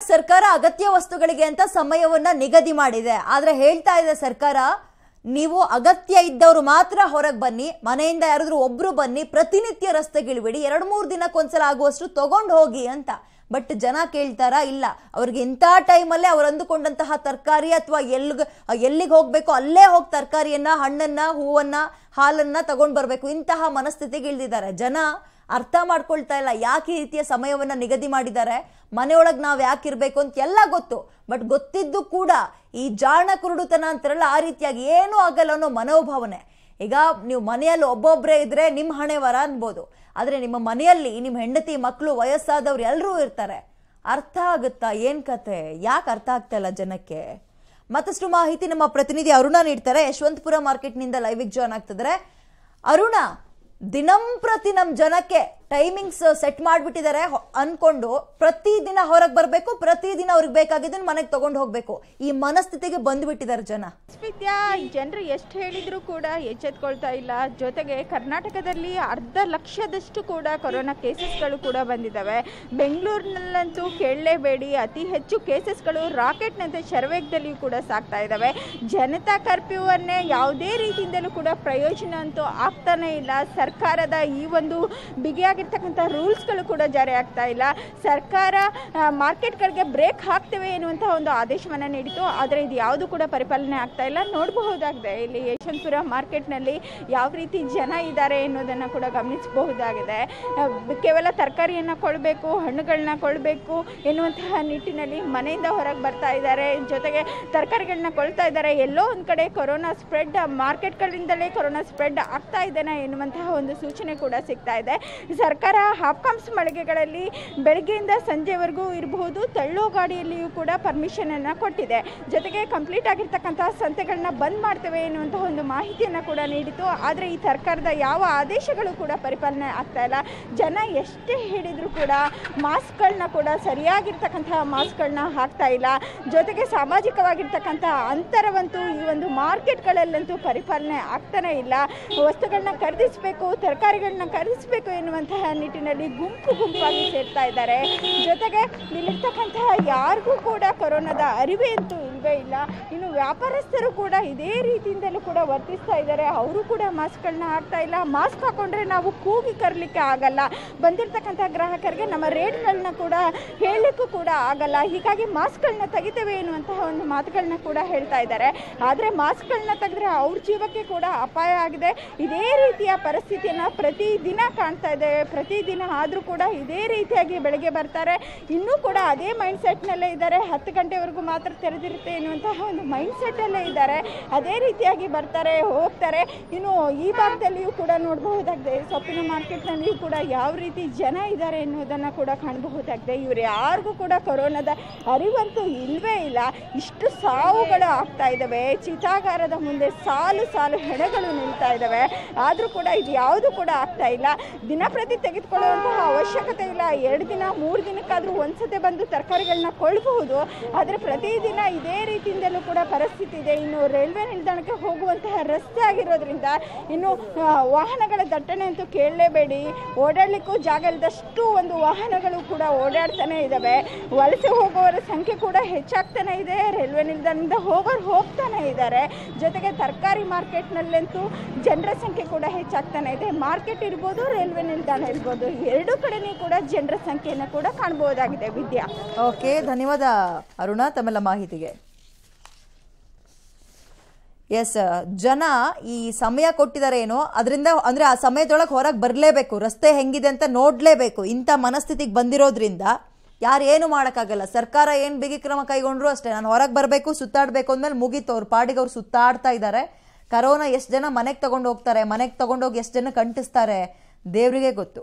ಸರ್ಕಾರ ಅಗತ್ಯ ವಸ್ತುಗಳಿಗೆ ಅಂತ ಸಮಯವನ್ನ ನಿಗದಿ ಮಾಡಿದೆ ಆದ್ರೆ ಹೇಳ್ತಾ ಇದೆ ಸರ್ಕಾರ ನೀವು ಅಗತ್ಯ ಇದ್ದವರು ಮಾತ್ರ ಹೊರಗೆ ಬನ್ನಿ ಮನೆಯಿಂದ ಯಾರಾದ್ರೂ ಒಬ್ರು ಬನ್ನಿ ಪ್ರತಿನಿತ್ಯ ರಸ್ತೆಗಿಳಿಬಿಡಿ ಎರಡು ಮೂರು ದಿನಕ್ಕೊಂದ್ಸಲ ಆಗುವಷ್ಟು ತಗೊಂಡು ಹೋಗಿ ಅಂತ ಬಟ್ ಜನ ಕೇಳ್ತಾರಾ ಇಲ್ಲ ಅವ್ರಿಗೆ ಇಂಥ ಟೈಮಲ್ಲೇ ಅವ್ರು ಅಂದುಕೊಂಡಂತಹ ತರಕಾರಿ ಅಥವಾ ಎಲ್ಲಿಗೆ ಎಲ್ಲಿಗೆ ಹೋಗ್ಬೇಕು ಅಲ್ಲೇ ಹೋಗಿ ತರಕಾರಿಯನ್ನ ಹಣ್ಣನ್ನ ಹೂವನ್ನ ಹಾಲನ್ನ ತಗೊಂಡ್ ಬರ್ಬೇಕು ಇಂತಹ ಮನಸ್ಥಿತಿಗೆ ಇಳಿದಿದ್ದಾರೆ ಜನ ಅರ್ಥ ಮಾಡ್ಕೊಳ್ತಾ ಇಲ್ಲ ಯಾಕೆ ಈ ರೀತಿಯ ಸಮಯವನ್ನ ನಿಗದಿ ಮಾಡಿದ್ದಾರೆ ಮನೆಯೊಳಗೆ ನಾವು ಯಾಕೆ ಇರಬೇಕು ಅಂತ ಎಲ್ಲ ಗೊತ್ತು ಬಟ್ ಗೊತ್ತಿದ್ದು ಕೂಡ ಈ ಜಾಣ ಕುರುಡುತನ ಅಂತಾರಲ್ಲ ಆ ರೀತಿಯಾಗಿ ಏನೂ ಆಗಲ್ಲ ಅನ್ನೋ ಮನೋಭಾವನೆ ಈಗ ನೀವು ಮನೆಯಲ್ಲಿ ಒಬ್ಬೊಬ್ಬರೇ ಇದ್ರೆ ನಿಮ್ಮ ಹಣೆ ವರ ಅನ್ಬೋದು ಆದರೆ ನಿಮ್ಮ ಮನೆಯಲ್ಲಿ ನಿಮ್ಮ ಹೆಂಡತಿ ಮಕ್ಕಳು ವಯಸ್ಸಾದವ್ರು ಎಲ್ಲರೂ ಇರ್ತಾರೆ ಅರ್ಥ ಆಗುತ್ತಾ ಏನ್ ಕತೆ ಯಾಕೆ ಅರ್ಥ ಆಗ್ತಾ ಇಲ್ಲ ಜನಕ್ಕೆ ಮತ್ತಷ್ಟು ಮಾಹಿತಿ ನಮ್ಮ ಪ್ರತಿನಿಧಿ ಅರುಣ ನೀಡ್ತಾರೆ ಯಶವಂತಪುರ ಮಾರ್ಕೆಟ್ನಿಂದ ಲೈವಿಗೆ ಜಾಯ್ನ್ ಆಗ್ತಿದ್ದಾರೆ ಅರುಣ ದಿನಂಪ್ರತಿ ನಮ್ಮ ಜನಕ್ಕೆ ಟೈಮಿಂಗ್ಸ್ ಸೆಟ್ ಮಾಡಿಬಿಟ್ಟಿದ್ದಾರೆ ಅನ್ಕೊಂಡು ಪ್ರತಿದಿನ ಹೊರಗೆ ಬರಬೇಕು ಪ್ರತಿದಿನ ಅವ್ರಿಗೆ ಬೇಕಾಗಿದ್ದನ್ನು ಮನೆಗೆ ತಗೊಂಡು ಹೋಗ್ಬೇಕು ಈ ಮನಸ್ಥಿತಿಗೆ ಬಂದ್ಬಿಟ್ಟಿದ್ದಾರೆ ಜನ ವಿದ್ಯಾ ಜನರು ಎಷ್ಟು ಹೇಳಿದ್ರು ಕೂಡ ಎಚ್ಚೆತ್ಕೊಳ್ತಾ ಇಲ್ಲ ಜೊತೆಗೆ ಕರ್ನಾಟಕದಲ್ಲಿ ಅರ್ಧ ಲಕ್ಷದಷ್ಟು ಕೂಡ ಕೊರೋನಾ ಕೇಸಸ್ಗಳು ಕೂಡ ಬಂದಿದ್ದಾವೆ ಬೆಂಗಳೂರಿನಲ್ಲಂತೂ ಕೇಳಲೇಬೇಡಿ ಅತಿ ಹೆಚ್ಚು ಕೇಸಸ್ಗಳು ರಾಕೆಟ್ನಂತೆ ಶರವೇಗದಲ್ಲಿಯೂ ಕೂಡ ಸಾಗ್ತಾ ಇದ್ದಾವೆ ಜನತಾ ಕರ್ಫ್ಯೂವನ್ನೇ ಯಾವುದೇ ರೀತಿಯಿಂದಲೂ ಕೂಡ ಪ್ರಯೋಜನ ಅಂತೂ ಆಗ್ತಾನೇ ಇಲ್ಲ ಸರ್ಕಾರದ ಈ ಒಂದು ಬಿಗಿಯಾಗಿರ್ತಕ್ಕಂಥ ರೂಲ್ಸ್ಗಳು ಕೂಡ ಜಾರಿ ಆಗ್ತಾ ಇಲ್ಲ ಸರ್ಕಾರ ಆ, ಮಾರ್ಕೆಟ್ಗಳಿಗೆ ಬ್ರೇಕ್ ಹಾಕ್ತೇವೆ ಎನ್ನುವಂಥ ಒಂದು ಆದೇಶವನ್ನು ನೀಡಿತು ಆದರೆ ಇದು ಯಾವುದು ಕೂಡ ಪರಿಪಾಲನೆ ಆಗ್ತಾ ಇಲ್ಲ ನೋಡಬಹುದಾಗಿದೆ ಇಲ್ಲಿ ಯಶವಂತಪುರ ಮಾರ್ಕೆಟ್ನಲ್ಲಿ ಯಾವ ರೀತಿ ಜನ ಇದ್ದಾರೆ ಎನ್ನುವುದನ್ನು ಕೂಡ ಗಮನಿಸಬಹುದಾಗಿದೆ ಆ, ಕೇವಲ ತರಕಾರಿಯನ್ನು ಕೊಡಬೇಕು ಹಣ್ಣುಗಳನ್ನ ಕೊಡಬೇಕು ಎನ್ನುವಂತಹ ನಿಟ್ಟಿನಲ್ಲಿ ಮನೆಯಿಂದ ಹೊರಗೆ ಬರ್ತಾ ಇದ್ದಾರೆ ಜೊತೆಗೆ ತರಕಾರಿಗಳನ್ನ ಕೊಳ್ತಾ ಇದ್ದಾರೆ ಎಲ್ಲೋ ಒಂದು ಕಡೆ ಕೊರೋನಾ ಸ್ಪ್ರೆಡ್ ಮಾರ್ಕೆಟ್ಗಳಿಂದಲೇ ಕೊರೋನಾ ಸ್ಪ್ರೆಡ್ ಆಗ್ತಾ ಇದ್ದೇನೆ ಎನ್ನುವಂತಹ ಒಂದು ಸೂಚನೆ ಕೂಡ ಸಿಗ್ತಾ ಇದೆ ಸರ್ಕಾರ ಹಾಪ್ಕಾಮ್ಸ್ ಮಳಿಗೆಗಳಲ್ಲಿ ಬೆಳಗ್ಗೆಯಿಂದ ಸಂಜೆವರೆಗೂ ಇರಬಹುದು ತಳ್ಳೋ ಗಾಡಿಯಲ್ಲಿಯೂ ಕೂಡ ಪರ್ಮಿಷನ್ ಅನ್ನ ಕೊಟ್ಟಿದೆ ಜೊತೆಗೆ ಕಂಪ್ಲೀಟ್ ಆಗಿರ್ತಕ್ಕಂತಹ ಸಂತೆಗಳನ್ನ ಬಂದ್ ಮಾಡ್ತೇವೆ ಎನ್ನುವಂತಹ ಒಂದು ಮಾಹಿತಿಯನ್ನು ಕೂಡ ನೀಡಿತು ಆದರೆ ಈ ಸರ್ಕಾರದ ಯಾವ ಆದೇಶಗಳು ಕೂಡ ಪರಿಪಾಲನೆ ಆಗ್ತಾ ಇಲ್ಲ ಜನ ಎಷ್ಟೇ ಹಿಡಿದ್ರು ಕೂಡ ಮಾಸ್ಕ್ಗಳನ್ನ ಕೂಡ ಸರಿಯಾಗಿರ್ತಕ್ಕಂತಹ ಮಾಸ್ಕ್ಗಳನ್ನ ಹಾಕ್ತಾ ಇಲ್ಲ ಜೊತೆಗೆ ಸಾಮಾಜಿಕವಾಗಿರ್ತಕ್ಕಂಥ ಅಂತರವಂತೂ ಈ ಒಂದು ಮಾರ್ಕೆಟ್ಗಳಲ್ಲಂತೂ ಪರಿಪಾಲನೆ ಆಗ್ತಾನೆ ಇಲ್ಲ ವಸ್ತುಗಳನ್ನ ಖರೀದಿಸಬೇಕು ತರಕಾರಿಗಳನ್ನ ಖರೀದಿಸಬೇಕು ಎನ್ನುವಂತಹ ನಿಟ್ಟಿನಲ್ಲಿ ಗುಂಪು ಗುಂಪಾಗಿ ಸೇರ್ತಾ ಇದ್ದಾರೆ ಜೊತೆಗೆ ಇಲ್ಲಿರ್ತಕ್ಕಂತಹ ಯಾರಿಗೂ ಕೂಡ ಕೊರೋನಾದ ಅರಿವೇ ಅಂತೂ ಇಲ್ವೇ ಇಲ್ಲ ಇನ್ನು ವ್ಯಾಪಾರಸ್ಥರು ಕೂಡ ಇದೇ ರೀತಿಯಿಂದಲೂ ಕೂಡ ವರ್ತಿಸ್ತಾ ಇದ್ದಾರೆ ಅವರು ಕೂಡ ಮಾಸ್ಕ್ಗಳನ್ನ ಹಾಕ್ತಾ ಇಲ್ಲ ಮಾಸ್ಕ್ ಹಾಕೊಂಡ್ರೆ ನಾವು ಕೂಗಿ ಕರಲಿಕ್ಕೆ ಆಗಲ್ಲ ಬಂದಿರತಕ್ಕಂಥ ಗ್ರಾಹಕರಿಗೆ ನಮ್ಮ ರೇಟ್ಗಳನ್ನ ಕೂಡ ಹೇಳಲಿಕ್ಕೂ ಕೂಡ ಆಗಲ್ಲ ಹೀಗಾಗಿ ಮಾಸ್ಕ್ಗಳನ್ನ ತೆಗಿತೇವೆ ಎನ್ನುವಂತಹ ಒಂದು ಮಾತುಗಳನ್ನ ಕೂಡ ಹೇಳ್ತಾ ಇದ್ದಾರೆ ಆದರೆ ಮಾಸ್ಕ್ಗಳನ್ನ ತೆಗೆದ್ರೆ ಅವ್ರ ಜೀವಕ್ಕೆ ಕೂಡ ಅಪಾಯ ಆಗಿದೆ ಇದೇ ರೀತಿಯ ಪರಿಸ್ಥಿತಿಯನ್ನು ಪ್ರತಿದಿನ ಕಾಣ್ತಾ ಇದ್ದೇವೆ ಪ್ರತಿದಿನ ಆದರೂ ಕೂಡ ಇದೇ ರೀತಿಯಾಗಿ ಬೆಳಗ್ಗೆ ಬರ್ತಾರೆ ಇನ್ನೂ ಕೂಡ ಅದೇ ಮೈಂಡ್ ಸೆಟ್ನಲ್ಲೇ ಇದ್ದಾರೆ ಹತ್ತು ಗಂಟೆವರೆಗೂ ಮಾತ್ರ ತೆರೆದಿರುತ್ತೆ ಎನ್ನುವಂತಹ ಒಂದು ಮೈಂಡ್ ಸೆಟ್ಟಲ್ಲೇ ಇದ್ದಾರೆ ಅದೇ ರೀತಿಯಾಗಿ ಬರ್ತಾರೆ ಹೋಗ್ತಾರೆ ಇನ್ನು ಈ ಭಾಗದಲ್ಲಿಯೂ ಕೂಡ ನೋಡಬಹುದಾಗಿದೆ ಸೊಪ್ಪಿನ ಮಾರ್ಕೆಟ್ನಲ್ಲಿಯೂ ಕೂಡ ಯಾವ ರೀತಿ ಜನ ಇದ್ದಾರೆ ಎನ್ನುವುದನ್ನು ಕೂಡ ಕಾಣಬಹುದಾಗಿದೆ ಇವರು ಯಾರಿಗೂ ಕೂಡ ಕೊರೋನಾದ ಅರಿವಂತೂ ಇಲ್ವೇ ಇಲ್ಲ ಇಷ್ಟು ಸಾವುಗಳು ಆಗ್ತಾ ಇದ್ದಾವೆ ಚಿತಾಗಾರದ ಮುಂದೆ ಸಾಲು ಸಾಲು ಹೆಣಗಳು ನಿಲ್ತಾ ಇದ್ದಾವೆ ಆದರೂ ಕೂಡ ಇದು ಯಾವುದು ಕೂಡ ಆಗ್ತಾ ಇಲ್ಲ ದಿನಪ್ರತಿ ತೆಗೆದುಕೊಳ್ಳುವಂತಹ ಅವಶ್ಯಕತೆ ಇಲ್ಲ ಎರಡು ದಿನ ಮೂರು ದಿನಕ್ಕಾದರೂ ಒಂದ್ಸತಿ ಬಂದು ತರಕಾರಿಗಳನ್ನ ಕೊಳ್ಳಬಹುದು ಆದರೆ ಪ್ರತಿದಿನ ಇದೇ ರೀತಿಯಿಂದಲೂ ಕೂಡ ಪರಿಸ್ಥಿತಿ ಇದೆ ಇನ್ನು ರೈಲ್ವೆ ನಿಲ್ದಾಣಕ್ಕೆ ಹೋಗುವಂತಹ ರಸ್ತೆ ಆಗಿರೋದ್ರಿಂದ ಇನ್ನು ಆ, ವಾಹನಗಳ ದಟ್ಟಣೆ ಅಂತೂ ಕೇಳಲೇಬೇಡಿ ಓಡಾಡಲಿಕ್ಕೂ ಜಾಗ ಇಲ್ಲದಷ್ಟು ಒಂದು ವಾಹನಗಳು ಕೂಡ ಓಡಾಡ್ತಾನೆ ಇದ್ದಾವೆ ವಲಸೆ ಹೋಗುವವರ ಸಂಖ್ಯೆ ಕೂಡ ಹೆಚ್ಚಾಗ್ತಾನೆ ಇದೆ ರೈಲ್ವೆ ನಿಲ್ದಾಣದಿಂದ ಹೋಗೋರು ಹೋಗ್ತಾನೆ ಇದ್ದಾರೆ ಜೊತೆಗೆ ತರಕಾರಿ ಮಾರ್ಕೆಟ್ನಲ್ಲಂತೂ ಜನರ ಸಂಖ್ಯೆ ಕೂಡ ಹೆಚ್ಚಾಗ್ತಾನೆ ಇದೆ ಮಾರ್ಕೆಟ್ ಇರ್ಬೋದು ರೈಲ್ವೆ ನಿಲ್ದಾಣ ಇರ್ಬೋದು ಎರಡೂ ಕಡೆನೂ ಕೂಡ ಜನರ ಸಂಖ್ಯೆಯನ್ನು ಕೂಡ ಕಾಣಬಹುದಾಗಿದೆ ವಿದ್ಯಾ ಓಕೆ ಧನ್ಯವಾದ ಅರುಣ ತಮ್ಮೆಲ್ಲ ಮಾಹಿತಿಗೆ ಎಸ್ ಜನ ಈ ಸಮಯ ಕೊಟ್ಟಿದ್ದಾರೆ ಏನೋ ಅದರಿಂದ ಅಂದ್ರೆ ಆ ಸಮಯದೊಳಗೆ ಹೊರಗೆ ಬರಲೇಬೇಕು ರಸ್ತೆ ಹೆಂಗಿದೆ ಅಂತ ನೋಡ್ಲೇಬೇಕು ಇಂಥ ಮನಸ್ಥಿತಿಗೆ ಬಂದಿರೋದ್ರಿಂದ ಯಾರು ಏನು ಮಾಡೋಕ್ಕಾಗಲ್ಲ ಸರ್ಕಾರ ಏನು ಬಿಗಿ ಕ್ರಮ ಕೈಗೊಂಡ್ರು ಅಷ್ಟೇ ನಾನು ಹೊರಗೆ ಬರಬೇಕು ಸುತ್ತಾಡಬೇಕು ಅಂದ್ಮೇಲೆ ಮುಗೀತು ಅವ್ರ ಪಾಡಿಗೆ ಅವ್ರು ಸುತ್ತಾಡ್ತಾ ಇದ್ದಾರೆ ಕರೋನಾ ಎಷ್ಟು ಜನ ಮನೆಗೆ ತಗೊಂಡು ಹೋಗ್ತಾರೆ ಮನೆಗೆ ತಗೊಂಡೋಗಿ ಎಷ್ಟು ಜನ ಕಂಟಿಸ್ತಾರೆ ದೇವರಿಗೆ ಗೊತ್ತು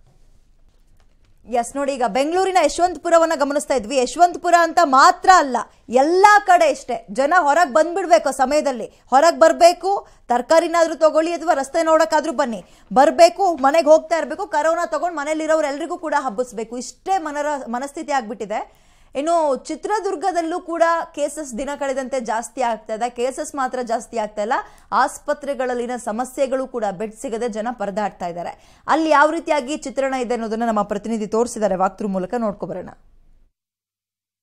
ಎಸ್ ನೋಡಿ ಈಗ ಬೆಂಗಳೂರಿನ ಯಶವಂತಪುರವನ್ನ ಗಮನಿಸ್ತಾ ಇದ್ವಿ ಯಶವಂತಪುರ ಅಂತ ಮಾತ್ರ ಅಲ್ಲ ಎಲ್ಲಾ ಕಡೆ ಇಷ್ಟೇ ಜನ ಹೊರಗೆ ಬಂದ್ಬಿಡ್ಬೇಕು ಆ ಸಮಯದಲ್ಲಿ ಹೊರಗೆ ಬರಬೇಕು ತರಕಾರಿನಾದ್ರೂ ತಗೊಳ್ಳಿ ಅಥವಾ ರಸ್ತೆ ನೋಡೋಕ್ಕಾದ್ರೂ ಬನ್ನಿ ಬರಬೇಕು ಮನೆಗೆ ಹೋಗ್ತಾ ಇರಬೇಕು ಕರೋನಾ ತಗೊಂಡು ಮನೇಲಿರೋರು ಎಲ್ರಿಗೂ ಕೂಡ ಹಬ್ಬಿಸ್ಬೇಕು ಇಷ್ಟೇ ಮನರ ಮನಸ್ಥಿತಿ ಆಗ್ಬಿಟ್ಟಿದೆ ಇನ್ನು ಚಿತ್ರದುರ್ಗದಲ್ಲೂ ಕೂಡ ಕೇಸಸ್ ದಿನ ಕಳೆದಂತೆ ಜಾಸ್ತಿ ಆಗ್ತಾ ಇದೆ ಕೇಸಸ್ ಮಾತ್ರ ಜಾಸ್ತಿ ಆಗ್ತಾ ಇಲ್ಲ ಆಸ್ಪತ್ರೆಗಳಲ್ಲಿನ ಸಮಸ್ಯೆಗಳು ಕೂಡ ಬೆಡ್ ಸಿಗದೆ ಜನ ಪರದಾಡ್ತಾ ಇದ್ದಾರೆ ಅಲ್ಲಿ ಯಾವ ರೀತಿಯಾಗಿ ಚಿತ್ರಣ ಇದೆ ಅನ್ನೋದನ್ನ ನಮ್ಮ ಪ್ರತಿನಿಧಿ ತೋರಿಸಿದ್ದಾರೆ ವಾಕ್ತೃ ಮೂಲಕ ನೋಡ್ಕೊಬರೋಣ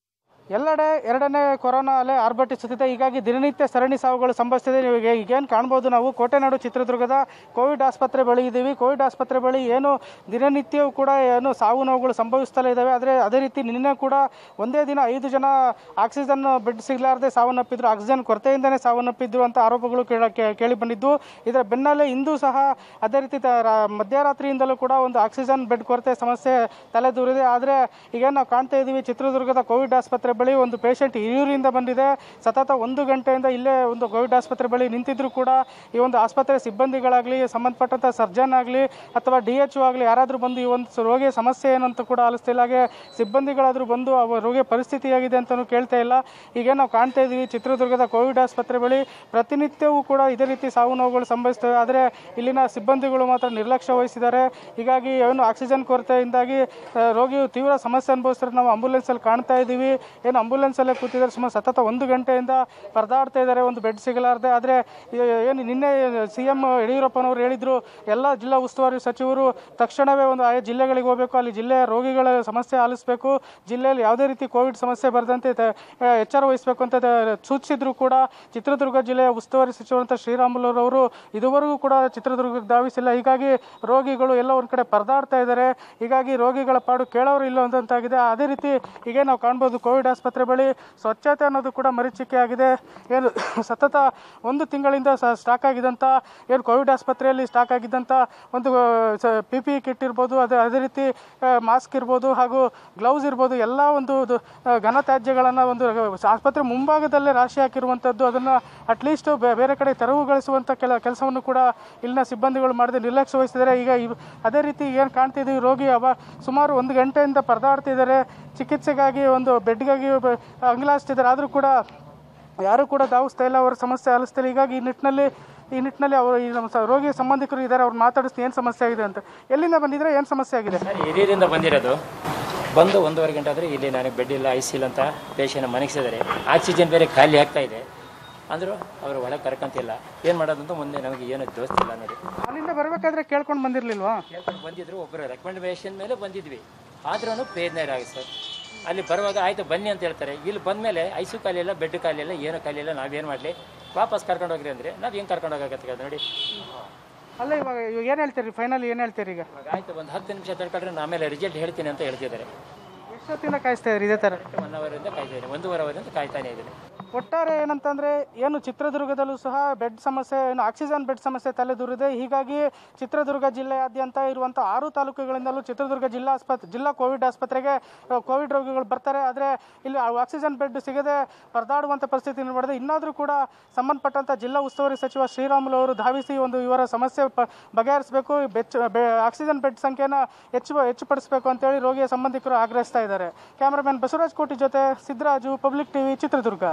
ಎಲ್ಲೆಡೆ ಎರಡನೇ ಕೊರೋನಾ ಅಲೆ ಆರ್ಭಟಿಸುತ್ತಿದೆ ಹೀಗಾಗಿ ದಿನನಿತ್ಯ ಸರಣಿ ಸಾವುಗಳು ಸಂಭವಿಸ್ತಿದೆ ನೀವು ಈಗ ಈಗೇನು ಕಾಣ್ಬೋದು ನಾವು ಕೋಟೆನಾಡು ಚಿತ್ರದುರ್ಗದ ಕೋವಿಡ್ ಆಸ್ಪತ್ರೆ ಬಳಿ ಇದ್ದೀವಿ ಕೋವಿಡ್ ಆಸ್ಪತ್ರೆ ಬಳಿ ಏನು ದಿನನಿತ್ಯವೂ ಕೂಡ ಏನು ಸಾವು ನೋವುಗಳು ಸಂಭವಿಸ್ತಲೇ ಇದ್ದಾವೆ ಆದರೆ ಅದೇ ರೀತಿ ನಿನ್ನೆ ಕೂಡ ಒಂದೇ ದಿನ ಐದು ಜನ ಆಕ್ಸಿಜನ್ ಬೆಡ್ ಸಿಗಲಾರದೆ ಸಾವನ್ನಪ್ಪಿದ್ರು ಆಕ್ಸಿಜನ್ ಕೊರತೆಯಿಂದನೇ ಸಾವನ್ನಪ್ಪಿದ್ರು ಅಂತ ಆರೋಪಗಳು ಕೇಳ ಕೇ- ಕೇಳಿ ಬಂದಿದ್ದು ಇದರ ಬೆನ್ನಲ್ಲೇ ಇಂದು ಸಹ ಅದೇ ರೀತಿ ತ- ರಾ- ಮಧ್ಯರಾತ್ರಿಯಿಂದಲೂ ಕೂಡ ಒಂದು ಆಕ್ಸಿಜನ್ ಬೆಡ್ ಕೊರತೆ ಸಮಸ್ಯೆ ತಲೆದೂರಿದೆ ಆದರೆ ಈಗ ನಾವು ಕಾಣ್ತಾ ಇದ್ದೀವಿ ಚಿತ್ರದುರ್ಗದ ಕೋವಿಡ್ ಆಸ್ಪತ್ರೆ ಬಳಿ ಒಂದು ಪೇಷಂಟ್ ಹಿರಿಯೂರಿಂದ ಬಂದಿದೆ ಸತತ ಒಂದು ಗಂಟೆಯಿಂದ ಇಲ್ಲೇ ಒಂದು ಕೋವಿಡ್ ಆಸ್ಪತ್ರೆ ಬಳಿ ನಿಂತಿದ್ರು ಕೂಡ ಈ ಒಂದು ಆಸ್ಪತ್ರೆ ಸಿಬ್ಬಂದಿಗಳಾಗಲಿ ಸಂಬಂಧಪಟ್ಟಂಥ ಸರ್ಜನ್ ಆಗಲಿ ಅಥವಾ ಡಿ ಎಚ್ ಆಗಲಿ ಯಾರಾದರೂ ಬಂದು ಈ ಒಂದು ಸ- ರೋಗಿಯ ಸಮಸ್ಯೆ ಏನಂತ ಕೂಡ ಆಲಿಸ್ತಿಲ್ಲ ಹಾಗೆ ಸಿಬ್ಬಂದಿಗಳಾದರೂ ಬಂದು ಅವ ರೋಗಿಯ ಪರಿಸ್ಥಿತಿ ಹೇಗಿದೆ ಅಂತಲೂ ಕೇಳ್ತಾ ಇಲ್ಲ ಈಗ ನಾವು ಕಾಣ್ತಾ ಇದ್ದೀವಿ ಚಿತ್ರದುರ್ಗದ ಕೋವಿಡ್ ಆಸ್ಪತ್ರೆ ಬಳಿ ಪ್ರತಿನಿತ್ಯವೂ ಕೂಡ ಇದೇ ರೀತಿ ಸಾವು ನೋವುಗಳು ಸಂಭವಿಸ್ತವೆ ಆದರೆ ಇಲ್ಲಿನ ಸಿಬ್ಬಂದಿಗಳು ಮಾತ್ರ ನಿರ್ಲಕ್ಷ್ಯ ವಹಿಸಿದ್ದಾರೆ ಹೀಗಾಗಿ ಏನು ಆಕ್ಸಿಜನ್ ಕೊರತೆಯಿಂದಾಗಿ ಆ, ರೋಗಿಯು ತೀವ್ರ ಸಮಸ್ಯೆ ಅನುಭವಿಸ್ತಾರೆ ನಾವು ಆಂಬುಲೆನ್ಸಲ್ಲಿ ಕಾಣ್ತಾ ಇದ್ದೀವಿ ಏನು ಆಂಬುಲೆನ್ಸಲ್ಲೇ ಕೂತಿದ್ದಾರೆ ಸುಮಾರು ಸತತ ಒಂದು ಗಂಟೆಯಿಂದ ಪರದಾಡ್ತಾ ಇದ್ದಾರೆ ಒಂದು ಬೆಡ್ ಸಿಗಲಾರದೆ ಆದರೆ ಏನು ನಿನ್ನೆ ಸಿ ಎಂ ಯಡಿಯೂರಪ್ಪನವರು ಹೇಳಿದರು ಎಲ್ಲ ಜಿಲ್ಲಾ ಉಸ್ತುವಾರಿ ಸಚಿವರು ತಕ್ಷಣವೇ ಒಂದು ಆಯಾ ಜಿಲ್ಲೆಗಳಿಗೆ ಹೋಗಬೇಕು ಅಲ್ಲಿ ಜಿಲ್ಲೆಯ ರೋಗಿಗಳ ಸಮಸ್ಯೆ ಆಲಿಸಬೇಕು ಜಿಲ್ಲೆಯಲ್ಲಿ ಯಾವುದೇ ರೀತಿ ಕೋವಿಡ್ ಸಮಸ್ಯೆ ಬರದಂತೆ ತ- ಆ, ಎಚ್ಚರ ವಹಿಸಬೇಕು ಅಂತ ತ- ಸೂಚಿಸಿದ್ರು ಕೂಡ ಚಿತ್ರದುರ್ಗ ಜಿಲ್ಲೆಯ ಉಸ್ತುವಾರಿ ಸಚಿವರಂತ ಶ್ರೀರಾಮುಲುರವರು ಇದುವರೆಗೂ ಕೂಡ ಚಿತ್ರದುರ್ಗಕ್ಕೆ ಧಾವಿಸಿಲ್ಲ ಹೀಗಾಗಿ ರೋಗಿಗಳು ಎಲ್ಲ ಒಂದು ಕಡೆ ಪರದಾಡ್ತಾ ಇದ್ದಾರೆ ಹೀಗಾಗಿ ರೋಗಿಗಳ ಪಾಡು ಕೇಳೋರು ಇಲ್ಲ ಅಂತಾಗಿದೆ ಅದೇ ರೀತಿ ಈಗ ನಾವು ಕಾಣ್ಬೋದು ಕೋವಿಡ್ ಆಸ್ಪತ್ರೆ ಬಳಿ ಸ್ವಚ್ಛತೆ ಅನ್ನೋದು ಕೂಡ ಮರೀಚಿಕೆ ಆಗಿದೆ ಏನು ಸತತ ಒಂದು ತಿಂಗಳಿಂದ ಸ- ಸ್ಟಾಕ್ ಆಗಿದ್ದಂಥ ಏನು ಕೋವಿಡ್ ಆಸ್ಪತ್ರೆಯಲ್ಲಿ ಸ್ಟಾಕ್ ಆಗಿದ್ದಂಥ ಒಂದು ಪಿ ಪಿ ಕಿಟ್ ಇರ್ಬೋದು ಅದೇ ಅದೇ ರೀತಿ ಮಾಸ್ಕ್ ಇರ್ಬೋದು ಹಾಗೂ ಗ್ಲೌಸ್ ಇರ್ಬೋದು ಎಲ್ಲ ಒಂದು ಇದು, ಆ, ಘನತ್ಯಾಜ್ಯಗಳನ್ನು ಒಂದು ಆಸ್ಪತ್ರೆ ಮುಂಭಾಗದಲ್ಲೇ ರಾಶಿ ಹಾಕಿರುವಂಥದ್ದು ಅದನ್ನು ಅಟ್ಲೀಸ್ಟ್ ಬೇರೆ ಕಡೆ ತೆರವುಗೊಳಿಸುವಂಥ ಕೆಲ ಕೆಲಸವನ್ನು ಕೂಡ ಇಲ್ಲಿನ ಸಿಬ್ಬಂದಿಗಳು ಮಾಡದೆ ನಿರ್ಲಕ್ಷ್ಯ ವಹಿಸಿದ್ದಾರೆ ಈಗ ಇವ್- ಅದೇ ರೀತಿ ಏನು ಕಾಣ್ತಿದ್ದೀವಿ ರೋಗಿ ಅವ ಸುಮಾರು ಒಂದು ಗಂಟೆಯಿಂದ ಪರದಾಡ್ತಿದ್ದಾರೆ ಚಿಕಿತ್ಸೆಗಾಗಿ ಒಂದು ಬೆಡ್ಗಾಗಿ ಬ- ಅಂಗಲಾಚ್ತಿದ್ದಾರೆ ಆದರೂ ಕೂಡ ಯಾರೂ ಕೂಡ ಧಾವಿಸ್ತಾ ಇಲ್ಲ ಅವರ ಸಮಸ್ಯೆ ಆಲಿಸ್ತಾರೆ ಹೀಗಾಗಿ ಈ ನಿಟ್ಟಿನಲ್ಲಿ ಈ ನಿಟ್ಟಿನಲ್ಲಿ ಅವರು ಈ ನಮ್ಮ ಸ- ರೋಗಿ ಸಂಬಂಧಿಕರು ಇದ್ದಾರೆ ಅವ್ರು ಮಾತಾಡಿಸ್ತೀನಿ ಏನು ಸಮಸ್ಯೆ ಆಗಿದೆ ಅಂತ ಎಲ್ಲಿಂದ ಬಂದಿದ್ರೆ ಏನು ಸಮಸ್ಯೆ ಆಗಿದೆ ಸರ್ ಹಿರಿಯರಿಂದ ಬಂದಿರೋದು ಬಂದು ಒಂದೂವರೆ ಗಂಟೆ ಆದರೆ ಇಲ್ಲಿ ನನಗೆ ಬೆಡ್ ಇಲ್ಲ ಐ ಸಿ ಇಲ್ಲ ಅಂತ ಪೇಷಂಟ್ ಮನಗಿಸಿದ್ದಾರೆ ಆಕ್ಸಿಜನ್ ಬೇರೆ ಖಾಲಿ ಆಗ್ತಾ ಇದೆ ಅಂದರೂ ಅವರು ಒಳಗೆ ಕರ್ಕೊಂತಿಲ್ಲ ಏನು ಮಾಡೋದಂತ ಮುಂದೆ ನಮಗೆ ಏನು ದೋಸ್ತಿಲ್ಲ ನೋಡಿ ಅಲ್ಲಿಂದ ಬರಬೇಕಾದ್ರೆ ಕೇಳ್ಕೊಂಡು ಬಂದಿರಲಿಲ್ವಾ ಕೇಳ್ಕೊಂಡು ಬಂದಿದ್ರು ಒಬ್ಬರು ರೆಕಮೆಂಡೇಷನ್ ಮೇಲೆ ಬಂದಿದ್ವಿ ಆದ್ರೂ ಪ್ರಯತ್ನ ಇಲ್ಲ ಸರ್ ಅಲ್ಲಿ ಬರುವಾಗ ಆಯಿತು ಬನ್ನಿ ಅಂತ ಹೇಳ್ತಾರೆ ಇಲ್ಲಿ ಬಂದಮೇಲೆ ಐಸು ಖಾಲಿ ಇಲ್ಲ ಬೆಡ್ ಖಾಲಿ ಇಲ್ಲ ಏನು ಖಾಲಿ ಇಲ್ಲ ನಾವೇನು ಮಾಡಲಿ ವಾಪಸ್ ಕರ್ಕೊಂಡು ಹೋಗ್ರಿ ಅಂದರೆ ನಾವು ಹೆಂಗೆ ಕರ್ಕೊಂಡು ಹೋಗತ್ತೆ ನೋಡಿ ಅಲ್ಲ ಇವಾಗ ಇವಾಗ ಏನು ಹೇಳ್ತೀರಿ ಫೈನಲ್ ಏನು ಹೇಳ್ತೀರಿ ಈಗ ಇವಾಗ ಆಯಿತು ಒಂದು ಹತ್ತು ನಿಮಿಷ ತಡ್ಕೊಂಡ್ರೆ ನಾನು ಆಮೇಲೆ ರಿಸಲ್ಟ್ ಹೇಳ್ತೀನಿ ಅಂತ ಹೇಳ್ತಿದ್ದಾರೆ ಎಷ್ಟೊತ್ತಿಂದ ಕಾಯಿಸ್ತಾ ಇದ್ರಿ ಇದೇ ಥರ ಒನ್ ಅವರಿಂದ ಕಾಯ್ತಾ ಇದ್ದೀನಿ ಒಂದೂವರೆ ಅವರಿಂದ ಕಾಯ್ತಾನೆ ಇದ್ದೀನಿ ಒಟ್ಟಾರೆ ಏನಂತಂದ್ರೆ ಏನು ಚಿತ್ರದುರ್ಗದಲ್ಲೂ ಸಹ ಬೆಡ್ ಸಮಸ್ಯೆ ಏನು ಆಕ್ಸಿಜನ್ ಬೆಡ್ ಸಮಸ್ಯೆ ತಲೆದೂರಿದೆ ಹೀಗಾಗಿ ಚಿತ್ರದುರ್ಗ ಜಿಲ್ಲೆಯಾದ್ಯಂತ ಇರುವಂಥ ಆರು ತಾಲೂಕುಗಳಿಂದಲೂ ಚಿತ್ರದುರ್ಗ ಜಿಲ್ಲಾ ಆಸ್ಪತ್ರೆ ಜಿಲ್ಲಾ ಕೋವಿಡ್ ಆಸ್ಪತ್ರೆಗೆ ಆ, ಕೋವಿಡ್ ರೋಗಿಗಳು ಬರ್ತಾರೆ ಆದರೆ ಇಲ್ಲಿ ಆ ಆಕ್ಸಿಜನ್ ಬೆಡ್ ಸಿಗದೆ ಪರದಾಡುವಂಥ ಪರಿಸ್ಥಿತಿ ನಿರ್ಮಾಡಿದೆ ಇನ್ನಾದರೂ ಕೂಡ ಸಂಬಂಧಪಟ್ಟಂಥ ಜಿಲ್ಲಾ ಉಸ್ತುವಾರಿ ಸಚಿವ ಶ್ರೀರಾಮುಲು ಅವರು ಧಾವಿಸಿ ಒಂದು ಇವರ ಸಮಸ್ಯೆ ಪ ಬಗೆಹರಿಸಬೇಕು ಬೆಚ್ಚ ಬೆ ಆಕ್ಸಿಜನ್ ಬೆಡ್ ಸಂಖ್ಯೆನ ಹೆಚ್ಚು ಹೆಚ್ಚುಪಡಿಸಬೇಕು ಅಂತೇಳಿ ರೋಗಿಯ ಸಂಬಂಧಿಕರು ಆಗ್ರಹಿಸ್ತಾ ಇದ್ದಾರೆ ಕ್ಯಾಮ್ರಾಮನ್ ಬಸವರಾಜ್ ಕೋಟಿ ಜೊತೆ Siddaraju public TV Chitradurga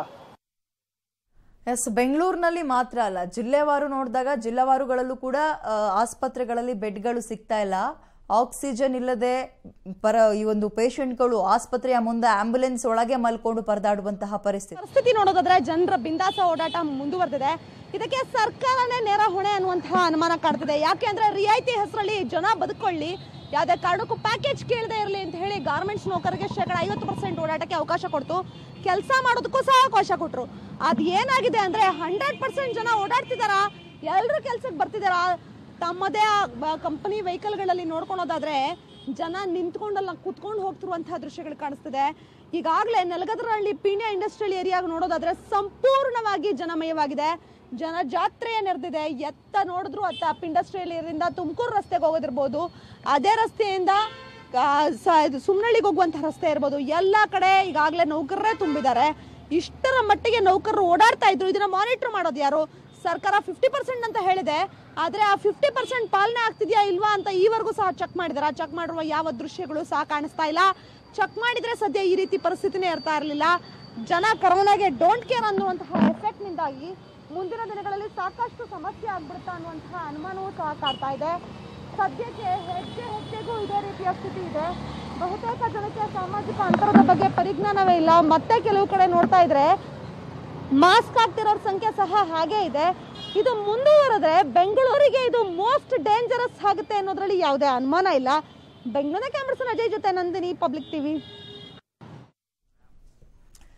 S ಬೆಂಗಳೂರಿನಲ್ಲಿ ಮಾತ್ರ ಅಲ್ಲ ಜಿಲ್ಲೆವಾರು ನೋಡಿದಾಗ ಜಿಲ್ಲೆವಾರುಗಳಲ್ಲೂ ಕೂಡ ಆ, ಆಸ್ಪತ್ರೆಗಳಲ್ಲಿ ಬೆಡ್ಗಳು ಸಿಗ್ತಾ ಇಲ್ಲ ಆಕ್ಸಿಜನ್ ಇಲ್ಲದೆ ಪರ ಈ ಒಂದು ಪೇಷಂಟ್ಗಳು ಆಸ್ಪತ್ರೆಯ ಮುಂದೆ ಆಂಬ್ಯುಲೆನ್ಸ್ ಒಳಗೆ ಮಲ್ಕೊಂಡು ಪರದಾಡುವಂತಹ ಪರಿಸ್ಥಿತಿ ಪರಿಸ್ಥಿತಿ ನೋಡೋದಾದ್ರೆ ಜನರ ಬಿಂದಾಸ ಓಡಾಟ ಮುಂದುವರೆದಿದೆ ಇದಕ್ಕೆ ಸರ್ಕಾರನೇ ನೇರ ಹೊಣೆ ಅನ್ನುವಂತಹ ಅನುಮಾನ ಕಾಡ್ತಿದೆ ಯಾಕೆ ಅಂದ್ರೆ ರಿಯಾಯಿತಿ ಹೆಸರಲ್ಲಿ ಜನ ಬದುಕೊಳ್ಳಿ ಯಾವುದೇ ಕಾರಣಕ್ಕೂ ಪ್ಯಾಕೇಜ್ ಕೇಳದೆ ಇರಲಿ ಅಂತ ಹೇಳಿ ಗಾರ್ಮೆಂಟ್ಸ್ ನೌಕರರಿಗೆ ಶೇಕಡ ಐವತ್ತು ಪರ್ಸೆಂಟ್ ಓಡಾಟಕ್ಕೆ ಅವಕಾಶ ಕೊಡ್ತು ಕೆಲಸ ಮಾಡೋದಕ್ಕೂ ಸಹ ಅವಕಾಶ ಕೊಟ್ಟರು ಅದು ಏನಾಗಿದೆ ಅಂದ್ರೆ ಹಂಡ್ರೆಡ್ ಪರ್ಸೆಂಟ್ ಜನ ಓಡಾಡ್ತಿದಾರಾ ಎಲ್ಲರೂ ಕೆಲ್ಸಕ್ಕೆ ಬರ್ತಿದಾರಾ ತಮ್ಮದೇ ಕಂಪನಿ ವೆಹಿಕಲ್ಗಳಲ್ಲಿ ನೋಡ್ಕೊಳೋದಾದ್ರೆ ಜನ ನಿಂತ್ಕೊಂಡಲ್ಲ ಕುತ್ಕೊಂಡು ಹೋಗ್ತಿರುವಂತಹ ದೃಶ್ಯಗಳು ಕಾಣಿಸ್ತಿದೆ ಈಗಾಗಲೇ ನೆಲಗದರಹಳ್ಳಿ ಪೀಣ್ಯ ಇಂಡಸ್ಟ್ರಿಯಲ್ ಏರಿಯಾಗ ನೋಡೋದಾದ್ರೆ ಸಂಪೂರ್ಣವಾಗಿ ಜನಮಯವಾಗಿದೆ ಜನ ಜಾತ್ರೆಯೇ ನೆರೆದಿದೆ ಎತ್ತ ನೋಡಿದ್ರು ಅತ್ತ ಅಪ್ ಇಂಡಸ್ಟ್ರಿಯಲ್ ಏರಿಯಿಂದ ತುಮಕೂರು ರಸ್ತೆಗೆ ಹೋಗೋದಿರ್ಬೋದು ಅದೇ ರಸ್ತೆಯಿಂದ ಆ, ಸ- ಇದು ಸುಮ್ನಳ್ಳಿಗೆ ಹೋಗುವಂತಹ ರಸ್ತೆ ಇರ್ಬೋದು ಎಲ್ಲ ಕಡೆ ಈಗಾಗಲೇ ನೌಕರರೇ ತುಂಬಿದ್ದಾರೆ ಇಷ್ಟರ ಮಟ್ಟಿಗೆ ನೌಕರರು ಓಡಾಡ್ತಾ ಇದ್ರು ಇದನ್ನ ಮಾನಿಟರ್ ಮಾಡೋದು ಯಾರು ಸರ್ಕಾರ ಫಿಫ್ಟಿ ಪರ್ಸೆಂಟ್ ಅಂತ ಹೇಳಿದೆ ಆದರೆ ಆ ಫಿಫ್ಟಿ ಪರ್ಸೆಂಟ್ ಪಾಲನೆ ಆಗ್ತಿದ್ಯಾ ಇಲ್ವಾ ಅಂತ ಈವರೆಗೂ ಸಹ ಚೆಕ್ ಮಾಡಿದಾರ ಚೆಕ್ ಮಾಡಿರುವ ಯಾವ ದೃಶ್ಯಗಳು ಸಹ ಕಾಣಿಸ್ತಾ ಇಲ್ಲ ಚೆಕ್ ಮಾಡಿದ್ರೆ ಸದ್ಯ ಈ ರೀತಿ ಪರಿಸ್ಥಿತಿನೇ ಇರ್ತಾ ಇರಲಿಲ್ಲ ಜನ ಕರೋನಾಗೆ ಡೋಂಟ್ ಕೇರ್ ಅನ್ನುವಂತಹ ಎಫೆಕ್ಟ್ನಿಂದಾಗಿ ಮುಂದಿನ ದಿನಗಳಲ್ಲಿ ಸಾಕಷ್ಟು ಸಮಸ್ಯೆ ಆಗ್ಬಿಡುತ್ತಾ ಅನ್ನುವಂತಹ ಅನುಮಾನವೂ ಸಹ ಕಾಡ್ತಾ ಇದೆ ಸದ್ಯಕ್ಕೆ ಹೆಜ್ಜೆ ಹೆಜ್ಜೆಗೂ ಇದೇ ರೀತಿಯ ಸ್ಥಿತಿ ಇದೆ ಬಹುತೇಕ ಜನಕ್ಕೆ ಸಾಮಾಜಿಕ ಅಂತರದ ಬಗ್ಗೆ ಪರಿಜ್ಞಾನವೇ ಇಲ್ಲ ಮತ್ತೆ ಕೆಲವು ಕಡೆ ನೋಡ್ತಾ ಇದ್ರೆ ಮಾಸ್ಕ್ ಹಾಕ್ತಿರೋರ ಸಂಖ್ಯೆ ಸಹ ಹಾಗೆ ಇದೆ ಇದು ಮುಂದುವರೆದ್ರೆ ಬೆಂಗಳೂರಿಗೆ ಇದು ಮೋಸ್ಟ್ ಡೇಂಜರಸ್ ಆಗುತ್ತೆ ಅನ್ನೋದ್ರಲ್ಲಿ ಯಾವುದೇ ಅನುಮಾನ ಇಲ್ಲ ಬೆಂಗಳೂರಿನ ಕ್ಯಾಮ್ರಸ್ ಅಜಯ್ ಜೊತೆ ನಂದಿನಿ ಪಬ್ಲಿಕ್ ಟಿವಿ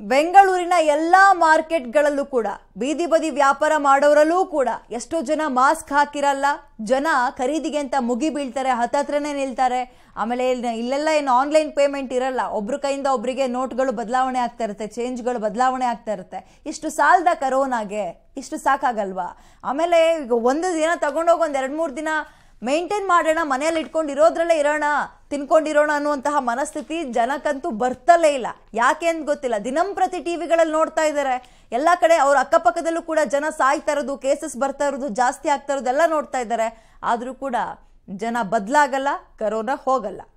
ಬೆಂಗಳೂರಿನ ಎಲ್ಲಾ ಮಾರ್ಕೆಟ್ಗಳಲ್ಲೂ ಕೂಡ ಬೀದಿ ಬದಿ ವ್ಯಾಪಾರ ಮಾಡೋರಲ್ಲೂ ಕೂಡ ಎಷ್ಟೋ ಜನ ಮಾಸ್ಕ್ ಹಾಕಿರಲ್ಲ ಜನ ಖರೀದಿಗೆ ಅಂತ ಮುಗಿ ಬೀಳ್ತಾರೆ ಹತ್ತತ್ರನೇ ನಿಲ್ತಾರೆ ಆಮೇಲೆ ಇಲ್- ಇಲ್ಲೆಲ್ಲ ಏನು ಆನ್ಲೈನ್ ಪೇಮೆಂಟ್ ಇರಲ್ಲ ಒಬ್ರ ಕೈಯಿಂದ ಒಬ್ರಿಗೆ ನೋಟ್ಗಳು ಬದಲಾವಣೆ ಆಗ್ತಾ ಇರುತ್ತೆ ಚೇಂಜ್ಗಳು ಬದಲಾವಣೆ ಆಗ್ತಾ ಇರುತ್ತೆ ಇಷ್ಟು ಸಾಲದ ಕರೋನಾಗೆ ಇಷ್ಟು ಸಾಕಾಗಲ್ವಾ ಆಮೇಲೆ ಈಗ ಒಂದು ದಿನ ತಗೊಂಡೋಗಿ ಒಂದು ಎರಡು ಮೂರು ದಿನ ಮೇಂಟೈನ್ ಮಾಡೋಣ ಮನೆಯಲ್ಲಿ ಇಟ್ಕೊಂಡು ಇರೋದ್ರಲ್ಲೇ ಇರೋಣ ತಿನ್ಕೊಂಡಿರೋಣ ಅನ್ನುವಂತಹ ಮನಸ್ಥಿತಿ ಜನಕ್ಕಂತೂ ಬರ್ತಲೇ ಇಲ್ಲ ಯಾಕೆ ಅಂತ ಗೊತ್ತಿಲ್ಲ ದಿನಂಪ್ರತಿ ಟಿವಿಗಳಲ್ಲಿ ನೋಡ್ತಾ ಇದ್ದಾರೆ ಎಲ್ಲ ಕಡೆ ಅವ್ರ ಅಕ್ಕಪಕ್ಕದಲ್ಲೂ ಕೂಡ ಜನ ಸಾಯ್ತಾ ಇರೋದು ಕೇಸಸ್ ಬರ್ತಾ ಇರೋದು ಜಾಸ್ತಿ ಆಗ್ತಾ ಇರೋದು ಎಲ್ಲ ನೋಡ್ತಾ ಇದ್ದಾರೆ ಆದರೂ ಕೂಡ ಜನ ಬದಲಾಗಲ್ಲ ಕರೋನಾ ಹೋಗಲ್ಲ